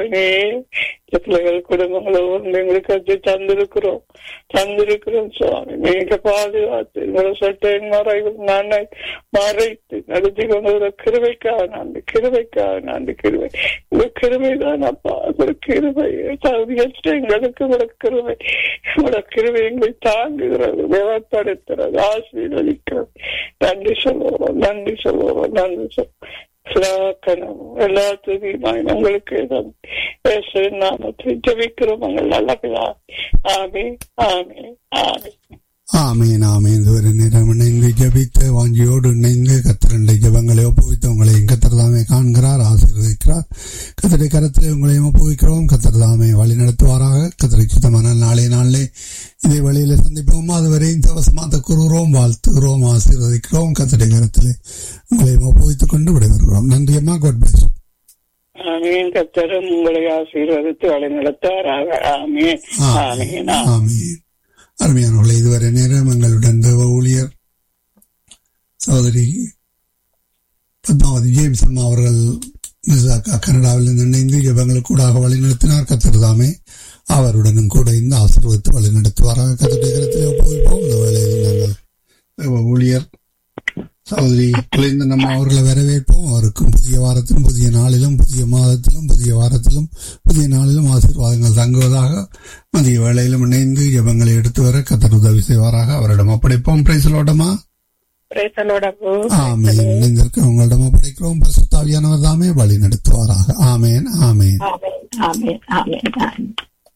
தேவனே இந்த பிள்ளைகள் குடும்பங்களும் எங்களுக்கு அது தந்திருக்கிறோம் தந்திருக்கிறோம் சுவாமி நீங்க பாதுகாத்து உங்களோட சட்டையின் மறைவு நானை மறைத்து நடத்தி கொண்டு கிருவைக்காக நன்றி கிருவைக்காக நன்றி கிருவை உங்க கிருவைதான் அப்பா ஒரு கிருவை தகுதியற்ற எங்களுக்கு உங்களோட கிருவை உங்களோட கிருவை எங்களை தாங்குகிறது தேவப்படுத்துறது ஆசீர்வதிக்கிறது நன்றி சொல்லுவோம் நன்றி சொல்லுவோம் நன்றி சொல்லுவோம் எல்லாக்கணமும் எல்லா துதியுமாய் உங்களுக்கு நாமத்தை ஜபிக்கிறோம் நல்ல பிதா ஆமே ஆமே ஆமே ஆமீன் ஆமீன் இதுவரை நேரம் இணைந்து ஜபித்த வாஞ்சியோடு இணைந்து கத்திரண்டை ஜபங்களை ஒப்புவித்து உங்களையும் கத்தர் தாமே காண்கிறார் ஆசீர்வதிக்கிறார் கத்தரை கரத்திலே உங்களையும் ஒப்புவிக்கிறோம் கத்தர் தாமே வழி நடத்துவாராக கத்தரை சுத்தமான நாளே நாளிலே இதே வழியில சந்திப்போம் அதுவரை தவசமாத்த கூறுகிறோம் வாழ்த்துகிறோம் ஆசீர்வதிக்கிறோம் கத்தரை கரத்திலே உங்களையும் ஒப்புவித்துக் கொண்டு விடைபெறுகிறோம் நன்றி அம்மா காட் பிளஸ் ஆமீன் கத்தரும் உங்களை ஆசீர்வதித்து வழி நடத்தாராக ஆமீன் ஆமீன் ஆமீன் ஆமீன் அருமையானவர்களே இதுவரை நேரம் எங்களுடன் தேவ ஊழியர் சகோதரி பத்மாவதி ஜேம்ஸ் அம்மா அவர்கள் கனடாவில் இருந்து இணைந்து ஜபங்களுக்கு கூடாக வழிநடத்தினார் கத்திரதாமே அவருடனும் கூட இந்த ஆசீர்வதித்து வழிநடத்துவாராக கத்தருடைய கருத்திலே ஒப்புவிப்போம் இந்த வேளையில் நாங்கள் தேவ ஊழியர் சகோதரி குலைந்த நம்ம அவர்களை வரவேற்போம் அவருக்கும் புதிய வாரத்திலும் புதிய நாளிலும் புதிய மாதத்திலும் புதிய வாரத்திலும் புதிய நாளிலும் ஆசீர்வாதங்கள் தங்குவதாக மதிய வேளையிலும் இணைந்து ஜபங்களை எடுத்து வர கத்தர் உதவி செய்வாராக அவரிடம் ஒப்படைப்போம் பிரைசலோடமா ஆமேன் இணைந்திருக்க உங்களிடம் ஒப்படைக்கிறோம் பசுத்தாவியானவர் தாமே வழி நடத்துவாராக ஆமேன் ஆமேன் ஆமேன் ஆமேன்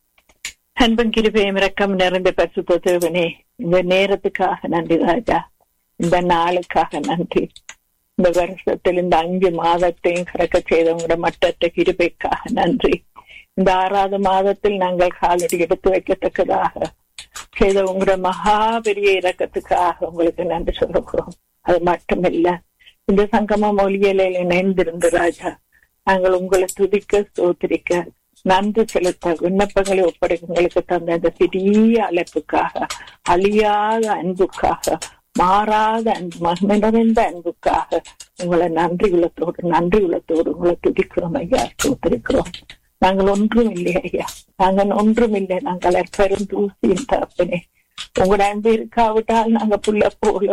அன்பன் கிருபையும் இறக்கம் நிறைந்த பரிசுத்த தேவனே இந்த நேரத்துக்காக நன்றி ராஜா இந்த நாளுக்காக நன்றி இந்த வருஷத்தில் இந்த அஞ்சு மாதத்தையும் கறக்க செய்தவங்களோட மட்டற்ற கிருபைக்காக நன்றி இந்த ஆறாவது மாதத்தில் நாங்கள் காலடி எடுத்து வைக்கத்தக்கதாக செய்த உங்களோட மகா பெரிய இறக்கத்துக்காக உங்களுக்கு நன்றி சொல்லுகிறோம் அது மட்டுமில்ல இந்த சங்கம மொழியில இணைந்திருந்து ராஜா நாங்கள் உங்களை துதிக்க சோத்திரிக்க நன்றி செலுத்த விண்ணப்பங்களை ஒப்படைங்களுக்கு தந்த இந்த சிறிய அழைப்புக்காக அழியாத அன்புக்காக மாறாத அன்பு மகிமை நிறைந்த அன்புக்காக உங்களை நன்றி உள்ளத்தோடு நன்றி உள்ளத்தோடு உங்களை துதிக்கிறோம் ஐயா சோத்திருக்கிறோம் நாங்கள் ஒன்றும் இல்லை ஐயா நாங்கள் ஒன்றும் இல்லை நாங்கள் பெரும் தூசியின் தரப்பினே உங்களோட அன்பு இருக்காவிட்டால் நாங்க புள்ள போல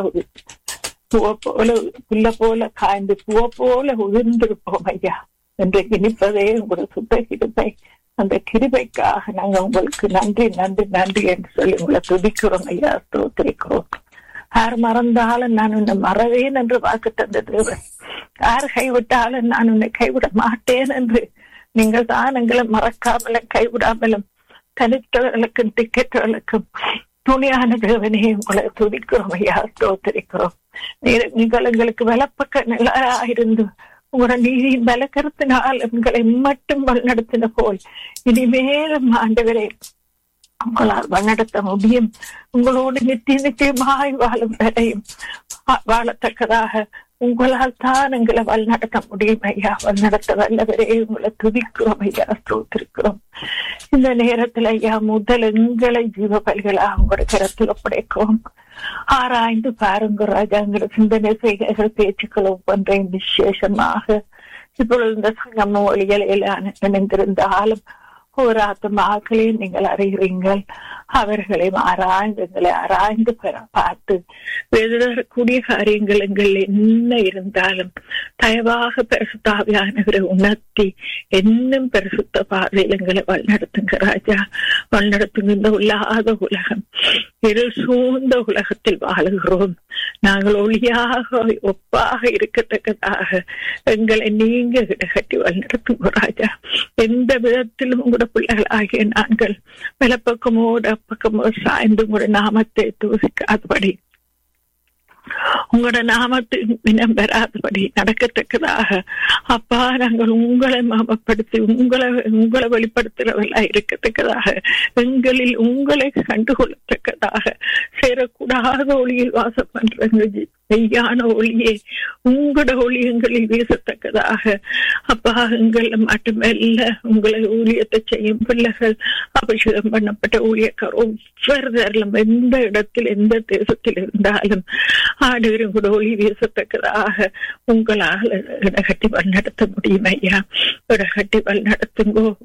பூவ போல புல்ல போல காய்ந்து பூவ போல உதிர்ந்திருப்போம் ஐயா இன்றைக்கு நிற்பதே உங்களோட சுத்த கிருபை அந்த கிருபைக்காக நாங்க உங்களுக்கு நன்றி நன்றி நன்றி என்று சொல்லி உங்களை துதிக்கிறோம் ஐயா ஸ்தோத்திரிக்கிறோம் யார் மறந்தாலும் நான் உன்னை மறவேன் என்று வாக்கு தந்த தேவன் யார் கைவிட்டாலும் நான் உன்னை கைவிட மாட்டேன் என்று நீங்கள் தான் எங்களை மறக்காமலும் கைவிடாமலும் தனித்தவர்களுக்கும் திக்கற்றவர்களுக்கும் துணியான தேவனே உங்களை துதிக்கிறோம் ஐயா ஸ்தோத்திரிக்கிறோம் நீங்கள் எங்களுக்கு வலப்பக்க நிலராயிருந்து உங்களோட நீதியின் பலக்கருத்தினால் எங்களை மட்டும் வழிநடத்தின போல் இனிமேலும் ஆண்டவரே உங்களால் வழிநடத்த முடியும் உங்களோடு நித்திய நிச்சயமாய் வாழும் வரையும் வாழத்தக்கதாக உங்களால் தான் எங்களை வழிநடத்த முடியும் ஐயா வழிநடத்த வல்லவரே உங்களை துதிக்கிறோம் ஐயா ஸ்தோத்திருக்கிறோம் இந்த நேரத்துல ஐயா முதல் எங்களை ஜீவ பலிகளா உங்களோட கரத்தில் ஒப்படைக்கிறோம் ஆராய்ந்து பாருங்க ராஜா எங்களோட சிந்தனை செய்கைகள் பேச்சுக்கள் ஒவ்வொன்றையும் விசேஷமாக இப்பொழுது இந்த சங்கம ஒளிகளில் இணைந்திருந்தாலும் ஒரு ஆத்மாக்களே நீங்கள் அறிகிறீங்கள் அவர்களை ஆராய்ந்து எங்களை ஆராய்ந்து பார்த்து எழுதக்கூடிய காரியங்கள் எங்கள் என்ன இருந்தாலும் தயவாக பரிசுத்தாவியானவரை உணர்த்தி இன்னும் பரிசுத்த பார்வையில் எங்களை வழிநடத்துங்க ராஜா வழிநடத்துங்க இந்த உள்ளாத உலகம் இருள் சூழ்ந்த உலகத்தில் வாழுகிறோம் நாங்கள் ஒளியாக ஒப்பாக இருக்கத்தக்கதாக எங்களை நீங்க இடகட்டி வழிநடத்துங்க ராஜா எந்த விதத்திலும் உங்களோட பிள்ளைகளாகிய நாங்கள் வலப்பக்கமோடு அப்பக்கமோ சாய்ந்து உங்களோட நாமத்தை தூசிக்காதபடி உங்களோட நாமத்து இனம் பெறாதபடி நடக்கத்தக்கதாக அப்பா நாங்கள் உங்களை மாமப்படுத்தி உங்களை உங்களை வெளிப்படுத்துறவர்களா இருக்கத்தக்கதாக எங்களில் உங்களை கண்டுகொள்ளத்தக்கதாக சேரக்கூடாத ஒளியில் வாசம் பண்ற மெய்யான ஒளியே உங்களோட ஒளி எங்களில் வீசத்தக்கதாக அப்பா எங்கள் மட்டுமல்ல உங்களை ஊழியத்தை செய்யும் பிள்ளைகள் அபிஷேகம் பண்ணப்பட்ட ஊழியக்கார் ஒவ்வொருத்தரிலும் எந்த இடத்தில் எந்த தேசத்தில் இருந்தாலும் ஆடுகிற கூட ஒளி வீசத்தக்கதாக உங்களால் இடகட்டி வழிநடத்த முடியும் ஐயா இடகட்டி வழிநடத்துங்கோ